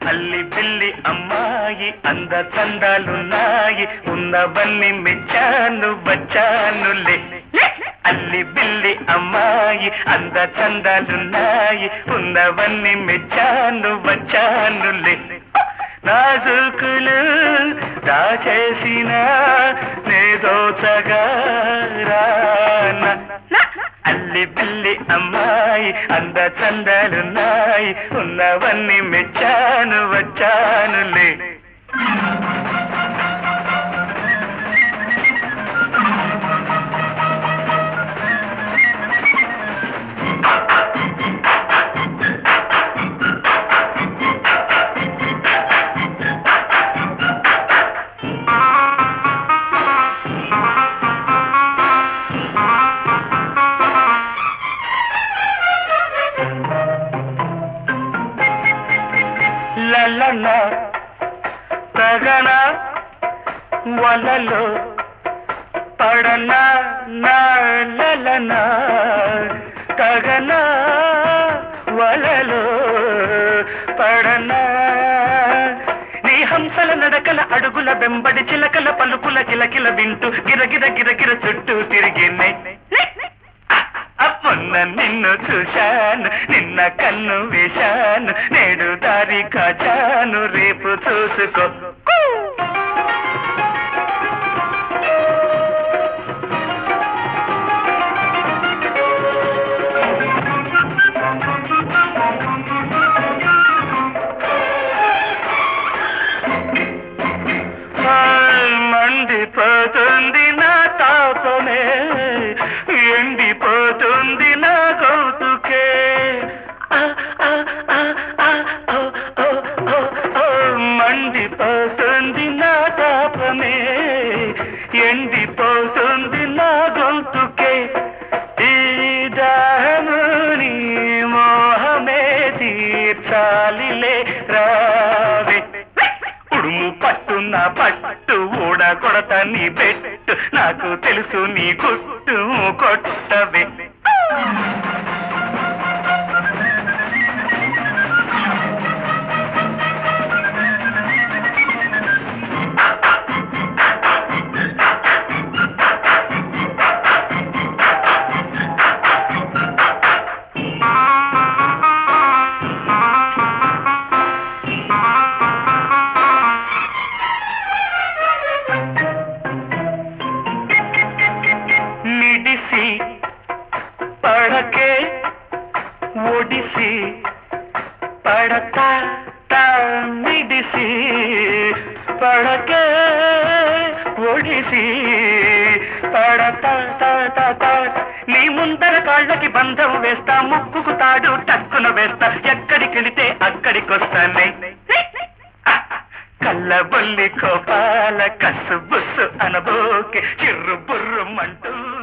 అల్లి బిల్లి అమ్మాయి అంద చందాలున్నాయి ఉన్నవన్నీ మెచ్చాను వచ్చానులే అల్లి బిల్లి అమ్మాయి అంద చందాలున్నాయి ఉన్నవన్నీ మెచ్చాను వచ్చానులే నాజుకులు దాచేసిన నేదోచగా రానా అల్లి బిల్లి అమ్మాయి అంద చందాలున్నాయి ఉన్నవన్నీ మెచ్చాను వచ్చానులే లలన తగన వలలో పడన లలన తగన వలలో పడన నీ హంసల నడకల అడుగుల వెంబడి చిలకల పలుకుల కిలకిల వింటూ గిరగిర గిరగిర చుట్టూ తిరిగినాయి మొన్న నిన్ను చూశాను నిన్న కన్ను వేశాను నేడు దారి కాచాను రేపు చూసుకో హాయ్, మండిపోతుంది నా తాపమే ఎండిపోతుంది నా గౌతుకే ఆ, ఆ, ఆ, ఆ, ఓ, ఓ, ఓ, ఓ, మండిపోతుంది నా తాపమే ఎండిపోతుంది నా గొంతుకే ఈ దాహముని మోహమే తీర్చాలిలే రావే ఉడుము పట్టు నా పట్టు ఊడ కొడత నీ పెట్టు నాకు తెలుసు నీ గుట్టు కొట్టవే మిడిసి పడకే ఒడిసి పడతా తా మిడిసి పడకే ఒడిసి పడతా తా తా తా నీ ముందర కాళ్ళకి బంధం వేస్తా ముక్కుకు తాడు టక్కున వేస్తా ఎక్కడికెళితే అక్కడికొస్తానే కళ్ళబొల్లి కోపాల కసు బుస్సు అనబోకే చిర్రు బుర్రు మంటూ